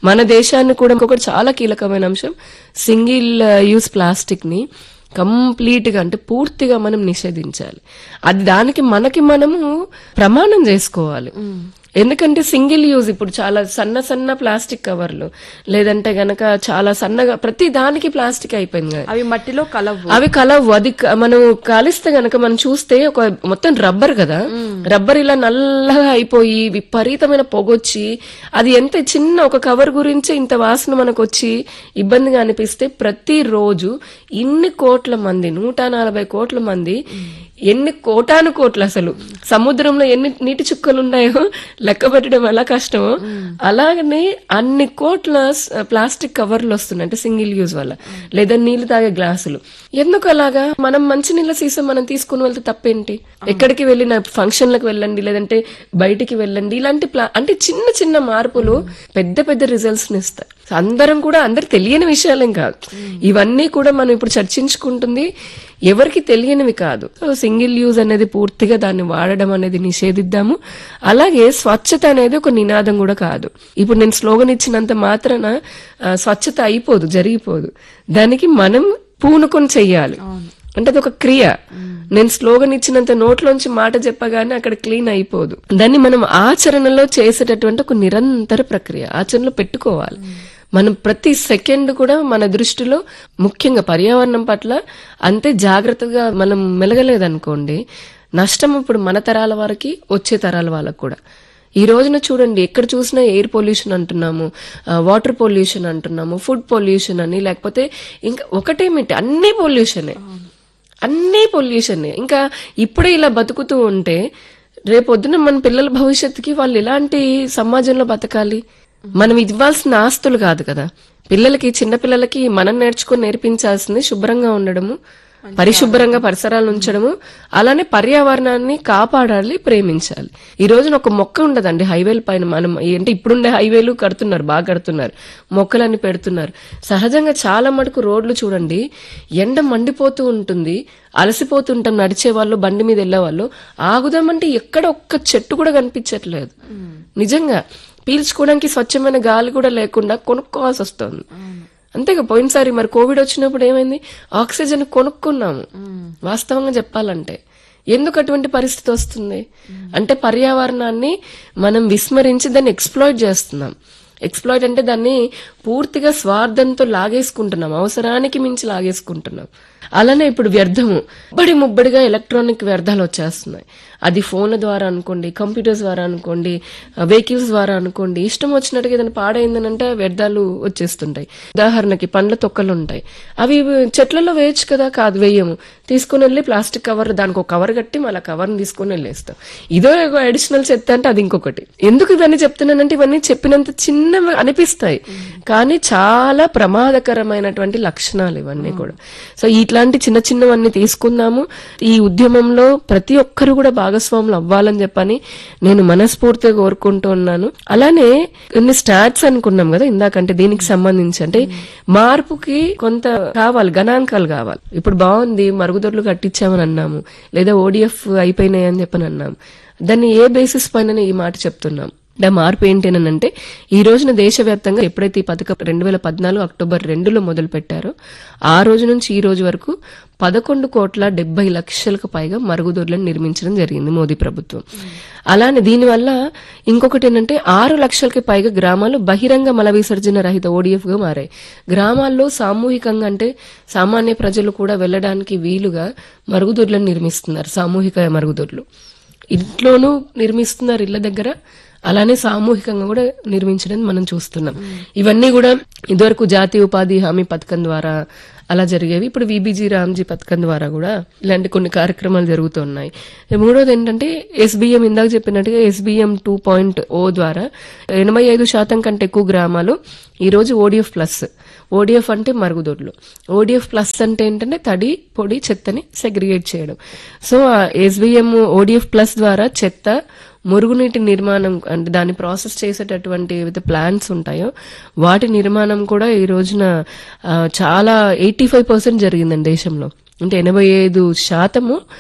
మన దేశాన్ని కూడా ఇంకొకటి చాలా కీలకమైన అంశం సింగిల్ యూస్ ప్లాస్టిక్ ని కంప్లీట్ గా అంటే పూర్తిగా మనం నిషేధించాలి అది దానికి మనకి మనము ప్రమాణం చేసుకోవాలి ఎందుకంటే సింగిల్ యూజ్ ఇప్పుడు చాలా సన్న సన్న ప్లాస్టిక్ కవర్లు లేదంటే గనక చాలా సన్నగా ప్రతి దానికి ప్లాస్టిక్ అయిపోయింది కదా. అవి మట్టిలో కలవు అవి కలవు అది క- మనం కాలిస్తే గనక మనం చూస్తే ఒక మొత్తం రబ్బర్ కదా రబ్బర్ ఇలా నల్లగా అయిపోయి విపరీతమైన పొగొచ్చి అది ఎంత చిన్న ఒక కవర్ గురించి ఇంత వాసన మనకు వచ్చి ఇబ్బందిగా అనిపిస్తే ప్రతి రోజు ఇన్ని కోట్ల మంది నూట నలభై కోట్ల మంది ఎన్ని కోటాను కోట్లు అసలు సముద్రంలో ఎన్ని నీటి చుక్కలు ఉన్నాయో లెక్క పెట్టడం ఎలా కష్టమో అలాగనే అన్ని కోట్ల స్- ప్లాస్టిక్ కవర్లు వస్తున్నాయి అంటే సింగిల్ యూజ్ వల్ల లేదా నీళ్లు తాగే గ్లాసులు ఎందుకు అలాగా మనం మంచి నీళ్ళ సీసం మనం తీసుకుని వెళ్తే తప్పేంటి ఎక్కడికి వెళ్ళిన ఫంక్షన్లకు వెళ్ళండి లేదంటే బయటికి వెళ్ళండి ఇలాంటి ప్లా అంటే చిన్న చిన్న మార్పులు పెద్ద పెద్ద రిజల్ట్స్ ని ఇస్తాయి అందరం కూడా అందరికి తెలియని విషయాలేం కాదు ఇవన్నీ కూడా మనం ఇప్పుడు చర్చించుకుంటుంది ఎవరికి తెలియనివి కాదు సో సింగిల్ యూజ్ అనేది పూర్తిగా దాన్ని వాడడం అనేది నిషేధిద్దాము అలాగే స్వచ్ఛత అనేది ఒక నినాదం కూడా కాదు ఇప్పుడు నేను స్లోగన్ ఇచ్చినంత మాత్రాన ఆ, స్వచ్ఛత అయిపోదు జరిగిపోదు దానికి మనం పూనుకొని చెయ్యాలి అంటే అది ఒక క్రియ నేను స్లోగన్ ఇచ్చినంత నోట్లోంచి మాట చెప్పగానే అక్కడ క్లీన్ అయిపోదు దాన్ని మనం ఆచరణలో చేసేటటువంటి ఒక నిరంతర ప్రక్రియ ఆచరణలో పెట్టుకోవాలి మనం ప్రతి సెకండ్ కూడా మన దృష్టిలో ముఖ్యంగా పర్యావరణం పట్ల అంతే జాగ్రత్తగా మనం మెలగలేదనుకోండి నష్టం ఇప్పుడు మన తరాల వారికి వచ్చే తరాల వాళ్ళకు కూడా ఈ రోజున చూడండి ఎక్కడ చూసినా ఎయిర్ పొల్యూషన్ అంటున్నాము వాటర్ పొల్యూషన్ అంటున్నాము ఫుడ్ పొల్యూషన్ అని లేకపోతే ఇంకా ఒకటేమిటి అన్ని పొల్యూషనే అన్నీ పొల్యూషన్ ఇంకా ఇప్పుడే ఇలా బతుకుతూ ఉంటే రేపొద్దున మన పిల్లల భవిష్యత్తుకి వాళ్ళు ఎలాంటి సమాజంలో బతకాలి మనం ఇవ్వాల్సిన ఆస్తులు కాదు కదా పిల్లలకి చిన్న పిల్లలకి మనం నేర్చుకొని నేర్పించాల్సింది శుభ్రంగా ఉండడము పరిశుభ్రంగా పరిసరాలు ఉంచడము అలానే పర్యావరణాన్ని కాపాడాలి ప్రేమించాలి ఈ రోజున ఒక మొక్క ఉండదండి హైవేల పైన మనం అంటే ఇప్పుడుండే హైవేలు కడుతున్నారు బాగా కడుతున్నారు మొక్కలన్నీ పెడుతున్నారు సహజంగా చాలా మటుకు రోడ్లు చూడండి ఎండ మండిపోతూ ఉంటుంది అలసిపోతుంటాం నడిచే వాళ్ళు బండి మీద వెళ్ళే వాళ్ళు ఆగుదామంటే ఎక్కడ ఒక్క చెట్టు కూడా కనిపించట్లేదు నిజంగా పీల్చుకోవడానికి స్వచ్ఛమైన గాలి కూడా లేకుండా కొనుక్కోవాల్సి వస్తుంది అంతేగా పోయినసారి మరి కోవిడ్ వచ్చినప్పుడు ఏమైంది ఆక్సిజన్ కొనుక్కున్నాము వాస్తవంగా చెప్పాలంటే ఎందుకు అటువంటి పరిస్థితి వస్తుంది అంటే పర్యావరణాన్ని మనం విస్మరించి దాన్ని ఎక్స్ప్లాయిట్ చేస్తున్నాం ఎక్స్ప్లాయిట్ అంటే దాన్ని పూర్తిగా స్వార్థంతో లాగేసుకుంటున్నాం అవసరానికి మించి లాగేసుకుంటున్నాం అలానే ఇప్పుడు వ్యర్థము ముబ్బడి ముబ్బడిగా ఎలక్ట్రానిక్ వ్యర్థాలు వచ్చేస్తున్నాయి అది ఫోన్ల ద్వారా అనుకోండి కంప్యూటర్స్ ద్వారా అనుకోండి వెహికల్స్ ద్వారా అనుకోండి ఇష్టం వచ్చినట్టుగా ఏదైనా పాడైందనంటే వ్యర్థాలు వచ్చేస్తుంటాయి ఉదాహరణకి పండ్ల తొక్కలు ఉంటాయి అవి చెట్లలో వేయచ్చు కదా కాదు వేయము తీసుకుని వెళ్ళి ప్లాస్టిక్ కవర్ దానికి ఒక కవర్ కట్టి మళ్ళీ కవర్ని తీసుకుని వెళ్ళేస్తాం ఇదో అడిషనల్ చెత్త అంటే అది ఇంకొకటి ఎందుకు ఇవన్నీ చెప్తున్నానంటే ఇవన్నీ చెప్పినంత చిన్నవి అనిపిస్తాయి కానీ చాలా ప్రమాదకరమైనటువంటి లక్షణాలు ఇవన్నీ కూడా సో ఇట్లాంటి చిన్న చిన్నవన్నీ తీసుకుందాము ఈ ఉద్యమంలో ప్రతి ఒక్కరు కూడా భాగస్వాములు అవ్వాలని చెప్పని నేను మనస్ఫూర్తిగా కోరుకుంటూ ఉన్నాను అలానే కొన్ని స్టాట్స్ అనుకున్నాం కదా ఇందాకంటే దీనికి సంబంధించి అంటే మార్పుకి కొంత కావాలి గణాంకాలు కావాలి ఇప్పుడు బాగుంది మరుగుదొడ్లు కట్టించామని అన్నాము లేదా ఓడిఎఫ్ అయిపోయినాయి అని చెప్పని అన్నాము దాన్ని ఏ బేసిస్ పైన ఈ మాట చెప్తున్నాం అంటే మార్పు ఏంటి అని అంటే ఈ రోజున దేశవ్యాప్తంగా ఎప్పుడైతే ఈ పథకం రెండు వేల పద్నాలుగు అక్టోబర్ రెండులో మొదలు పెట్టారో ఆ రోజు నుంచి ఈ రోజు వరకు పదకొండు కోట్ల డెబ్బై లక్షలకు పైగా మరుగుదొడ్లను నిర్మించడం జరిగింది మోదీ ప్రభుత్వం అలానే దీనివల్ల ఇంకొకటి ఏంటంటే ఆరు లక్షలకి పైగా గ్రామాలు బహిరంగ మల విసర్జన రహిత ఓడిఎఫ్ గా మారాయి గ్రామాల్లో సామూహికంగా అంటే సామాన్య ప్రజలు కూడా వెళ్ళడానికి వీలుగా మరుగుదొడ్లను నిర్మిస్తున్నారు సామూహిక మరుగుదొడ్లు ఇంట్లోనూ నిర్మిస్తున్నారు ఇళ్ల దగ్గర అలానే సామూహికంగా కూడా నిర్మించడం మనం చూస్తున్నాం ఇవన్నీ కూడా ఇదివరకు జాతీయ ఉపాధి హామీ పథకం ద్వారా అలా జరిగేవి ఇప్పుడు విబిజీ రామ్జీ పథకం ద్వారా కూడా ఇలాంటి కొన్ని కార్యక్రమాలు జరుగుతున్నాయి మూడోది ఏంటంటే ఎస్బీఎం ఇందాక చెప్పినట్టుగా ఎస్బీఎం టూ పాయింట్ ఓ ద్వారా ఎనభై ఐదు శాతం కంటే ఎక్కువ గ్రామాలు ఈ రోజు ఓడిఎఫ్ ప్లస్ ఓడిఎఫ్ అంటే మరుగుదొడ్లు ఓడిఎఫ్ ప్లస్ అంటే ఏంటంటే తడి పొడి చెత్తని సెగ్రిగేట్ చేయడం సో ఎస్బీఎం ఓడిఎఫ్ ప్లస్ ద్వారా చెత్త మురుగునీటి నిర్మాణం అంటే దాన్ని ప్రాసెస్ చేసేటటువంటి ఏవైతే ప్లాంట్స్ ఉంటాయో వాటి నిర్మాణం కూడా ఈ రోజున ఆ, చాలా ఎయిటీ ఫైవ్ పర్సెంట్ జరిగిందండి దేశంలో అంటే ఎనభై ఐదు శాతము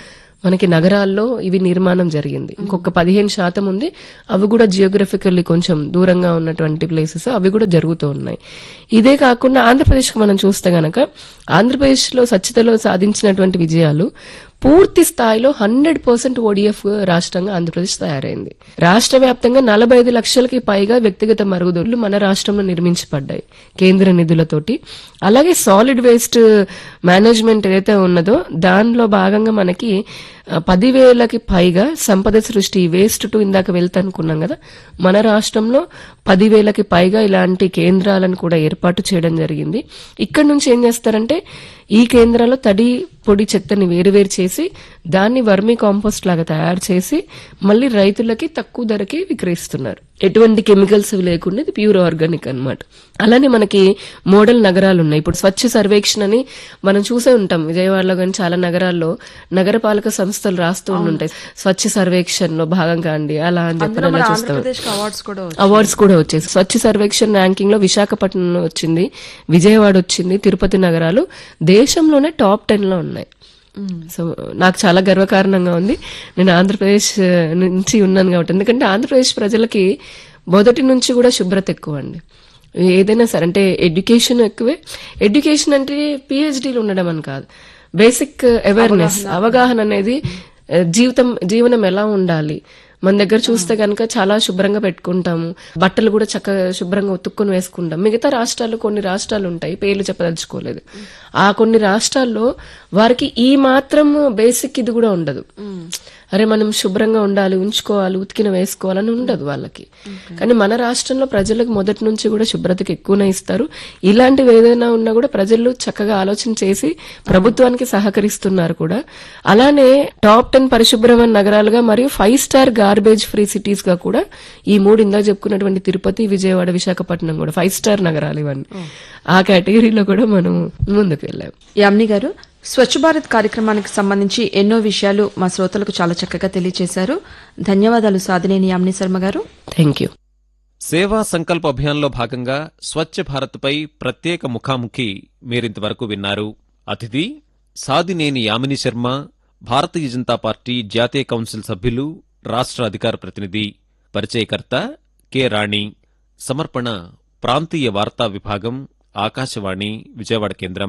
మనకి నగరాల్లో ఇవి నిర్మాణం జరిగింది ఇంకొక పదిహేను శాతం ఉంది అవి కూడా జియోగ్రఫికల్లీ కొంచెం దూరంగా ఉన్నటువంటి ప్లేసెస్ అవి కూడా జరుగుతూ ఉన్నాయి ఇదే కాకుండా ఆంధ్రప్రదేశ్ మనం చూస్తే గనక ఆంధ్రప్రదేశ్ లో స్వచ్ఛతలో సాధించినటువంటి విజయాలు పూర్తి స్థాయిలో హండ్రెడ్ పర్సెంట్ ఓడిఎఫ్ రాష్ట్రంగా ఆంధ్రప్రదేశ్ తయారైంది రాష్ట్ర వ్యాప్తంగా నలభై ఐదు లక్షలకి పైగా వ్యక్తిగత మరుగుదొడ్లు మన రాష్ట్రంలో నిర్మించబడ్డాయి కేంద్ర నిధులతోటి అలాగే సాలిడ్ వేస్ట్ మేనేజ్మెంట్ ఏదైతే ఉన్నదో దానిలో భాగంగా మనకి ఆ, పదివేలకి పైగా సంపద సృష్టి వేస్ట్ టు ఇందాక వెళ్తా అనుకున్నాం కదా మన రాష్ట్రంలో పదివేలకి పైగా ఇలాంటి కేంద్రాలను కూడా ఏర్పాటు చేయడం జరిగింది ఇక్కడ నుంచి ఏం చేస్తారంటే ఈ కేంద్రాల్లో తడి పొడి చెత్తని వేరువేరు చేసి దాన్ని వర్మీ కాంపోస్ట్ లాగా తయారు చేసి మళ్ళీ రైతులకి తక్కువ ధరకి విక్రయిస్తున్నారు ఎటువంటి కెమికల్స్ లేకుండా ఇది ప్యూర్ ఆర్గానిక్ అన్నమాట అలానే మనకి మోడల్ నగరాలు ఉన్నాయి ఇప్పుడు స్వచ్ఛ సర్వేక్షణ అని మనం చూసే ఉంటాం విజయవాడలో కానీ చాలా నగరాల్లో నగరపాలక సంస్థలు రాస్తూ ఉంటుంటాయి స్వచ్ఛ సర్వేక్షణ లో భాగంగా అండి అలా అని చెప్పి అందులో మన అలా చూస్తాం ఆంధ్రప్రదేశ్ కి అవార్డ్స్ కూడా వచ్చాయి. అవార్డ్స్ కూడా వచ్చేసి స్వచ్ఛ సర్వేక్షణ్ ర్యాంకింగ్ లో విశాఖపట్నం వచ్చింది విజయవాడ వచ్చింది తిరుపతి నగరాలు దేశంలోనే టాప్ టెన్ లో ఉన్నాయి సో నాకు చాలా గర్వకారణంగా ఉంది నేను ఆంధ్రప్రదేశ్ ఆ, నుంచి ఉన్నాను కాబట్టి ఎందుకంటే ఆంధ్రప్రదేశ్ ప్రజలకి మొదటి నుంచి కూడా శుభ్రత ఎక్కువ అండి ఏదైనా సరే అంటే ఎడ్యుకేషన్ ఎక్కువే ఎడ్యుకేషన్ అంటే పిహెచ్డీలు ఉండడం అని కాదు బేసిక్ అవేర్నెస్ అవగాహన అనేది ఆ, జీవితం జీవనం ఎలా ఉండాలి మన దగ్గర చూస్తే కనుక చాలా శుభ్రంగా పెట్టుకుంటాము బట్టలు కూడా చక్కగా శుభ్రంగా ఉతుక్కుని వేసుకుంటాం మిగతా రాష్ట్రాలు కొన్ని రాష్ట్రాలు ఉంటాయి పేర్లు చెప్పదలుచుకోలేదు ఆ కొన్ని రాష్ట్రాల్లో వారికి ఈ మాత్రం బేసిక్ ఇది కూడా ఉండదు అరే మనం శుభ్రంగా ఉండాలి ఉంచుకోవాలి ఉతికిన వేసుకోవాలని ఉండదు వాళ్ళకి కానీ మన రాష్ట్రంలో ప్రజలకు మొదటి నుంచి కూడా శుభ్రతకి ఎక్కువనే ఇస్తారు ఇలాంటివి ఏదైనా ఉన్నా కూడా ప్రజలు చక్కగా ఆలోచన చేసి ప్రభుత్వానికి సహకరిస్తున్నారు కూడా అలానే టాప్ టెన్ పరిశుభ్రమైన నగరాలుగా మరియు five star garbage free cities గా కూడా ఈ మూడు ఇందా చెప్పుకున్నటువంటి తిరుపతి విజయవాడ విశాఖపట్నం కూడా ఫైవ్ స్టార్ నగరాలు ఇవన్నీ ఆ కేటగిరీలో కూడా మనం ముందుకు వెళ్ళాం యామిని గారు స్వచ్ఛ భారత్ కార్యక్రమానికి సంబంధించి ఎన్నో విషయాలు మా శ్రోతలకు చాలా చక్కగా తెలియజేశారు ధన్యవాదాలు సాధినేని యామిని శర్మ గారు థ్యాంక్ యూ సేవా సంకల్ప అభియాన్లో భాగంగా స్వచ్ఛ భారత్పై ప్రత్యేక ముఖాముఖి మీరింతవరకు విన్నారు అతిథి సాదినేని యామిని శర్మ భారతీయ జనతా పార్టీ జాతీయ కౌన్సిల్ సభ్యులు రాష్ట్ర అధికార ప్రతినిధి పరిచయకర్త కె రాణి సమర్పణ ప్రాంతీయ వార్తా విభాగం ఆకాశవాణి విజయవాడ కేంద్రం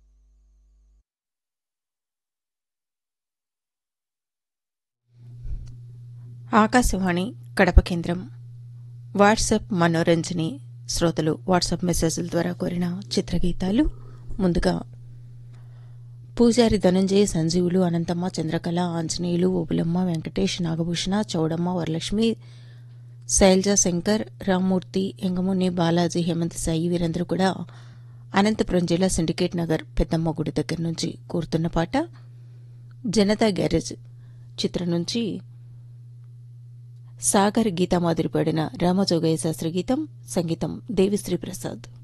ఆకాశవాణి కడప కేంద్రం వాట్సాప్ మనోరంజని శ్రోతలు వాట్సాప్ మెసేజ్ల ద్వారా కోరిన చిత్రగీతాలు ముందుగా పూజారి ధనంజయ సంజీవులు అనంతమ్మ చంద్రకళ ఆంజనేయులు ఓబులమ్మ వెంకటేష్ నాగభూషణ చౌడమ్మ వరలక్ష్మి శైలజ శంకర్ రామ్మూర్తి ఎంగముని బాలాజీ హేమంత్ సాయి వీరందరూ కూడా అనంతపురం జిల్లా సిండికేట్ నగర్ పెద్దమ్మ గుడి దగ్గర నుంచి కూరుతున్న పాట జనతా గ్యారేజ్ చిత్రం నుంచి సాగర్ గీతామాదిరి పాడిన రామజోగయ్య శాస్త్రి గీతం సంగీతం దేవిశ్రీ ప్రసాద్